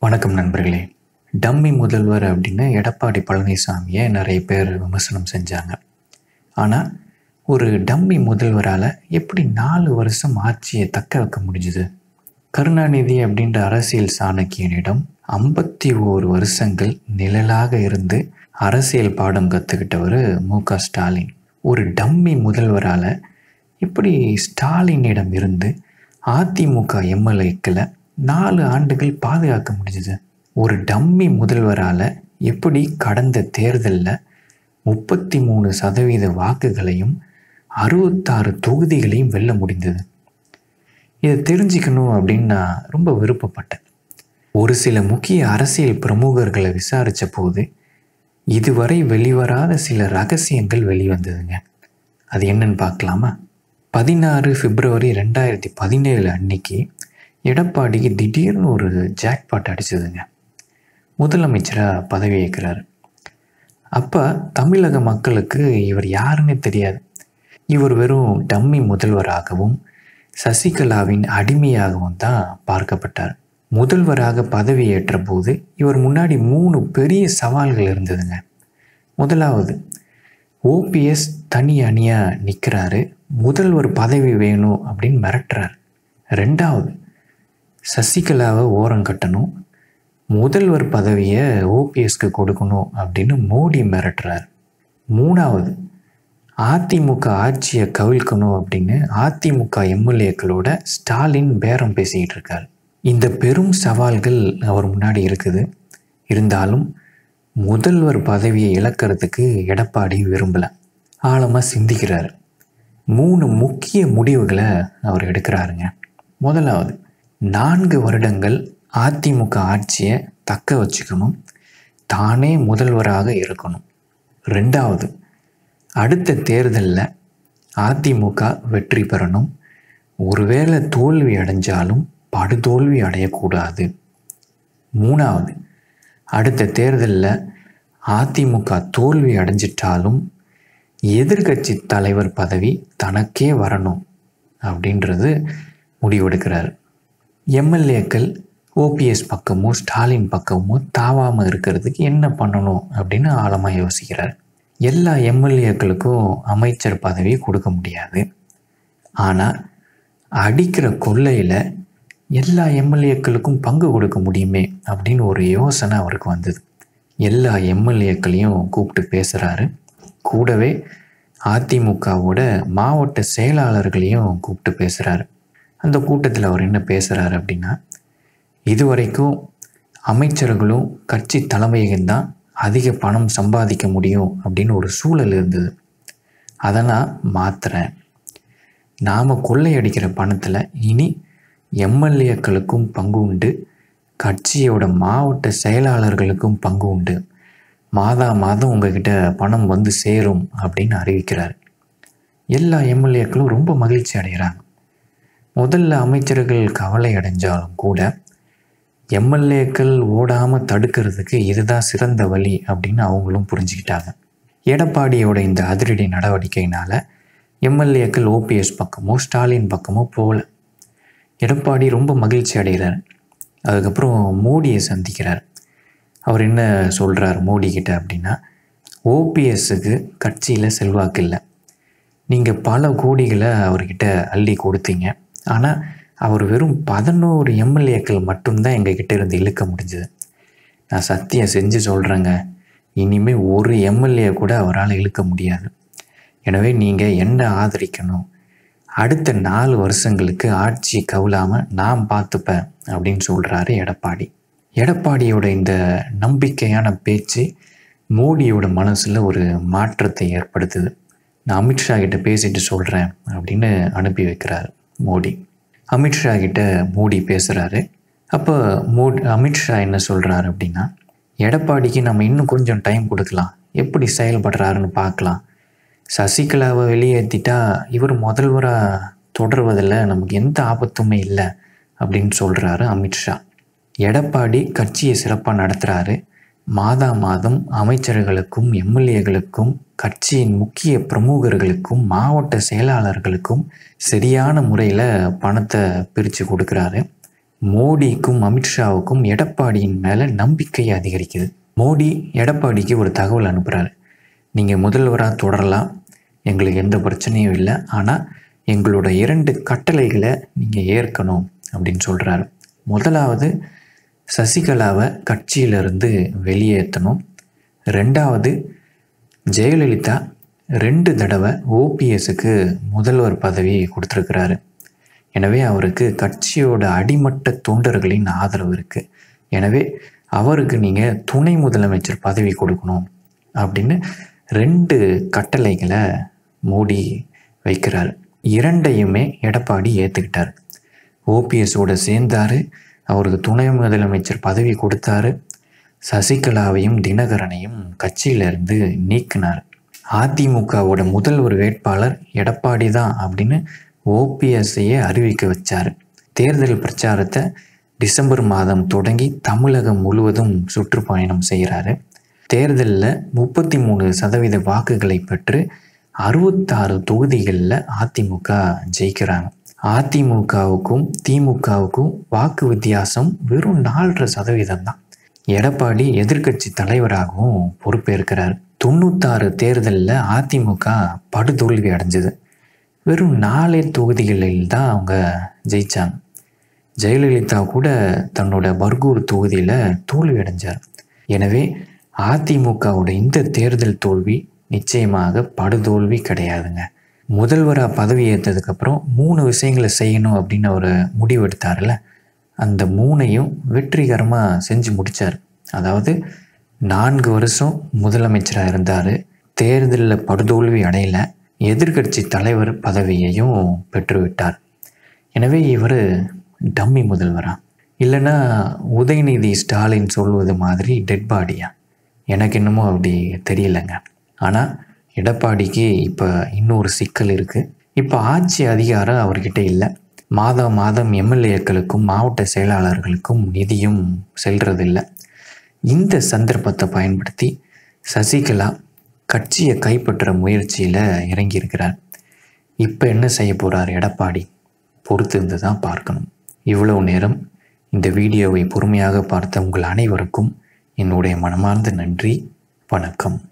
வணக்கம் நண்பர்களே டம்மி முதல்வர் அப்படின்னு எடப்பாடி பழனிசாமியை நிறைய பேர் விமர்சனம் செஞ்சாங்க ஆனால் ஒரு டம்மி முதல்வரால் எப்படி நாலு வருஷம் ஆட்சியை தக்க வைக்க முடிஞ்சுது கருணாநிதி அப்படின்ற அரசியல் சாணக்கியனிடம் ஐம்பத்தி ஓரு வருஷங்கள் நிழலாக இருந்து அரசியல் பாடம் கற்றுக்கிட்டவர் மு க ஸ்டாலின் ஒரு டம்மி முதல்வரால் எப்படி ஸ்டாலினிடம் இருந்து அதிமுக எம்எல்ஏக்களை நாலு ஆண்டுகள் பாதுகாக்க முடிஞ்சுது ஒரு டம்மி முதல்வரால் எப்படி கடந்த தேர்தலில் முப்பத்தி மூணு சதவீத வாக்குகளையும் அறுபத்தாறு தொகுதிகளையும் வெல்ல முடிந்தது இதை தெரிஞ்சுக்கணும் அப்படின்னு நான் ரொம்ப விருப்பப்பட்டேன் ஒரு சில முக்கிய அரசியல் பிரமுகர்களை விசாரித்த போது இதுவரை வெளிவராத சில ரகசியங்கள் வெளிவந்ததுங்க அது என்னன்னு பார்க்கலாமா பதினாறு பிப்ரவரி ரெண்டாயிரத்தி பதினேழு அன்னைக்கு எடப்பாடிக்கு திடீர்னு ஒரு ஜாக்பாட் அடிச்சதுங்க முதலமைச்சராக பதவி ஏற்கிறாரு அப்போ தமிழக மக்களுக்கு இவர் யாருன்னு தெரியாது இவர் வெறும் டம்மி முதல்வராகவும் சசிகலாவின் அடிமையாகவும் தான் பார்க்கப்பட்டார் முதல்வராக பதவியேற்ற போது இவர் முன்னாடி மூணு பெரிய சவால்கள் இருந்ததுங்க முதலாவது ஓபிஎஸ் தனி அணியாக நிற்கிறாரு முதல்வர் பதவி வேணும் அப்படின்னு மிரட்டுறாரு ரெண்டாவது சசிகலாவை ஓரம் கட்டணும் முதல்வர் பதவியை ஓபிஎஸ்க்கு கொடுக்கணும் அப்படின்னு மோடி மிரட்டுறார் மூணாவது அதிமுக ஆட்சியை கவிழ்க்கணும் அப்படின்னு அதிமுக எம்எல்ஏக்களோட ஸ்டாலின் பேரம் பேசிக்கிட்டு இருக்கார் இந்த பெரும் சவால்கள் அவர் முன்னாடி இருக்குது இருந்தாலும் முதல்வர் பதவியை இழக்கிறதுக்கு எடப்பாடி விரும்பலை ஆழமாக சிந்திக்கிறார் மூணு முக்கிய முடிவுகளை அவர் எடுக்கிறாருங்க முதலாவது நான்கு வருடங்கள் அதிமுக ஆட்சியை தக்க வச்சுக்கணும் தானே முதல்வராக இருக்கணும் ரெண்டாவது அடுத்த தேர்தலில் அதிமுக வெற்றி பெறணும் ஒருவேளை தோல்வி அடைஞ்சாலும் படுதோல்வி அடையக்கூடாது மூணாவது அடுத்த தேர்தலில் அதிமுக தோல்வி அடைஞ்சிட்டாலும் எதிர்கட்சி தலைவர் பதவி தனக்கே வரணும் அப்படின்றது முடிவெடுக்கிறார் எம்எல்ஏக்கள் ஓபிஎஸ் பக்கமோ ஸ்டாலின் பக்கமோ தாவாமல் இருக்கிறதுக்கு என்ன பண்ணணும் அப்படின்னு ஆழமாக யோசிக்கிறார் எல்லா எம்எல்ஏக்களுக்கும் அமைச்சர் பதவி கொடுக்க முடியாது ஆனால் அடிக்கிற கொள்ளையில் எல்லா எம்எல்ஏக்களுக்கும் பங்கு கொடுக்க முடியுமே அப்படின்னு ஒரு யோசனை அவருக்கு வந்தது எல்லா எம்எல்ஏக்களையும் கூப்பிட்டு பேசுகிறாரு கூடவே அதிமுகவோட மாவட்ட செயலாளர்களையும் கூப்பிட்டு பேசுகிறாரு அந்த கூட்டத்தில் அவர் என்ன பேசுகிறாரு அப்படின்னா இதுவரைக்கும் அமைச்சர்களும் கட்சி தலைமையகம்தான் அதிக பணம் சம்பாதிக்க முடியும் அப்படின்னு ஒரு சூழல் இருந்தது அதை நான் மாற்றுறேன் நாம் கொள்ளையடிக்கிற பணத்தில் இனி எம்எல்ஏக்களுக்கும் பங்கு உண்டு கட்சியோட மாவட்ட செயலாளர்களுக்கும் பங்கு உண்டு மாதா மாதம் உங்ககிட்ட பணம் வந்து சேரும் அப்படின்னு அறிவிக்கிறார் எல்லா எம்எல்ஏக்களும் ரொம்ப மகிழ்ச்சி அடைகிறாங்க முதல்ல அமைச்சர்கள் கவலை அடைஞ்சாலும் கூட எம்எல்ஏக்கள் ஓடாமல் தடுக்கிறதுக்கு இதுதான் சிறந்த வழி அப்படின்னு அவங்களும் புரிஞ்சுக்கிட்டாங்க எடப்பாடியோட இந்த அதிரடி நடவடிக்கையினால் எம்எல்ஏக்கள் ஓபிஎஸ் பக்கமோ ஸ்டாலின் பக்கமோ போகல எடப்பாடி ரொம்ப மகிழ்ச்சி அடைகிறார் அதுக்கப்புறம் மோடியை சந்திக்கிறார் அவர் என்ன சொல்கிறார் மோடி கிட்ட அப்படின்னா ஓபிஎஸ்ஸுக்கு கட்சியில் செல்வாக்கு இல்லை நீங்கள் பல கோடிகளை அவர்கிட்ட அள்ளி கொடுத்தீங்க ஆனால் அவர் வெறும் பதினோரு எம்எல்ஏக்கள் மட்டும்தான் எங்ககிட்ட இருந்து இழுக்க முடிஞ்சது நான் சத்தியம் செஞ்சு சொல்கிறேங்க இனிமேல் ஒரு எம்எல்ஏ கூட அவரால் இழுக்க முடியாது எனவே நீங்கள் என்ன ஆதரிக்கணும் அடுத்த நாலு வருஷங்களுக்கு ஆட்சி கவுலாமல் நான் பார்த்துப்பேன் அப்படின்னு சொல்கிறாரு எடப்பாடி எடப்பாடியோட இந்த நம்பிக்கையான பேச்சு மோடியோட மனசில் ஒரு மாற்றத்தை ஏற்படுத்துது நான் அமித்ஷா கிட்ட பேசிட்டு சொல்கிறேன் அப்படின்னு அனுப்பி வைக்கிறார் மோடி அமித்ஷா கிட்ட மோடி பேசுகிறாரு அப்போ மோடி அமித்ஷா என்ன சொல்கிறாரு அப்படின்னா எடப்பாடிக்கு நம்ம இன்னும் கொஞ்சம் டைம் கொடுக்கலாம் எப்படி செயல்படுறாருன்னு பார்க்கலாம் சசிகலாவை வெளியேற்றிட்டா இவர் முதல்வராக தொடர்வதில் நமக்கு எந்த ஆபத்துமே இல்லை அப்படின்னு சொல்கிறாரு அமித்ஷா எடப்பாடி கட்சியை சிறப்பாக நடத்துகிறாரு மாதா மாதம் அமைச்சர்களுக்கும் எம்எல்ஏகளுக்கும் கட்சியின் முக்கிய பிரமுகர்களுக்கும் மாவட்ட செயலாளர்களுக்கும் சரியான முறையில் பணத்தை பிரித்து கொடுக்குறாரு மோடிக்கும் அமித்ஷாவுக்கும் எடப்பாடியின் மேலே நம்பிக்கை அதிகரிக்குது மோடி எடப்பாடிக்கு ஒரு தகவல் அனுப்புகிறாரு நீங்கள் முதல்வராக தொடரலாம் எங்களுக்கு எந்த பிரச்சனையும் இல்லை ஆனால் எங்களோட இரண்டு கட்டளைகளை நீங்கள் ஏற்கணும் அப்படின்னு சொல்கிறாரு முதலாவது சசிகலாவை கட்சியிலிருந்து வெளியேற்றணும் ரெண்டாவது ஜெயலலிதா ரெண்டு தடவை ஓபிஎஸ்க்கு முதல்வர் பதவி கொடுத்துருக்கிறாரு எனவே அவருக்கு கட்சியோட அடிமட்ட தொண்டர்களின் ஆதரவு இருக்குது எனவே அவருக்கு நீங்கள் துணை முதலமைச்சர் பதவி கொடுக்கணும் அப்படின்னு ரெண்டு கட்டளைகளை மோடி வைக்கிறார் இரண்டையுமே எடப்பாடி ஏற்றுக்கிட்டார் ஓபிஎஸோட சேர்ந்தார் அவருக்கு துணை முதலமைச்சர் பதவி கொடுத்தாரு சசிகலாவையும் தினகரனையும் கட்சியிலிருந்து நீக்கினார் அதிமுகவோட முதல்வர் வேட்பாளர் எடப்பாடி தான் அப்படின்னு ஓபிஎஸ்ஐயே அறிவிக்க வச்சார் தேர்தல் பிரச்சாரத்தை டிசம்பர் மாதம் தொடங்கி தமிழகம் முழுவதும் சுற்றுப்பயணம் செய்கிறாரு தேர்தலில் முப்பத்தி மூணு சதவீத வாக்குகளை பெற்று அறுபத்தாறு தொகுதிகளில் அதிமுக ஜெயிக்கிறாங்க அதிமுகவுக்கும் திமுகவுக்கும் வாக்கு வித்தியாசம் வெறும் நாலரை சதவீதம் தான் எடப்பாடி எதிர்க்கட்சி தலைவராகவும் பொறுப்பேற்கிறார் தொண்ணூத்தாறு தேர்தலில் அதிமுக படுதோல்வி அடைஞ்சது வெறும் நாலே தொகுதிகளில் தான் அவங்க ஜெயித்தாங்க ஜெயலலிதா கூட தன்னோட பர்கூர் தொகுதியில் தோல்வி அடைஞ்சார் எனவே அதிமுகவோட இந்த தேர்தல் தோல்வி நிச்சயமாக படுதோல்வி கிடையாதுங்க முதல்வராக பதவி ஏற்றதுக்கப்புறம் மூணு விஷயங்களை செய்யணும் அப்படின்னு அவர் முடிவெடுத்தார்ல அந்த மூணையும் வெற்றிகரமாக செஞ்சு முடித்தார் அதாவது நான்கு வருஷம் முதலமைச்சராக இருந்தார் தேர்தலில் படுதோல்வி அடையல எதிர்கட்சி தலைவர் பதவியையும் பெற்றுவிட்டார் எனவே இவர் டம்மி முதல்வரா இல்லைன்னா உதயநிதி ஸ்டாலின் சொல்வது மாதிரி டெட் பாடியா எனக்கு என்னமோ அப்படி தெரியலைங்க ஆனால் எடப்பாடிக்கு இப்போ இன்னொரு சிக்கல் இருக்குது இப்போ ஆட்சி அதிகாரம் அவர்கிட்ட இல்லை மாதம் மாதம் எம்எல்ஏக்களுக்கும் மாவட்ட செயலாளர்களுக்கும் நிதியும் செல்றதில்லை இந்த சந்தர்ப்பத்தை பயன்படுத்தி சசிகலா கட்சியை கைப்பற்ற முயற்சியில் இறங்கியிருக்கிறார் இப்போ என்ன செய்ய போகிறார் எடப்பாடி பொறுத்து இருந்து தான் பார்க்கணும் இவ்வளவு நேரம் இந்த வீடியோவை பொறுமையாக பார்த்த உங்கள் அனைவருக்கும் என்னுடைய மனமார்ந்த நன்றி வணக்கம்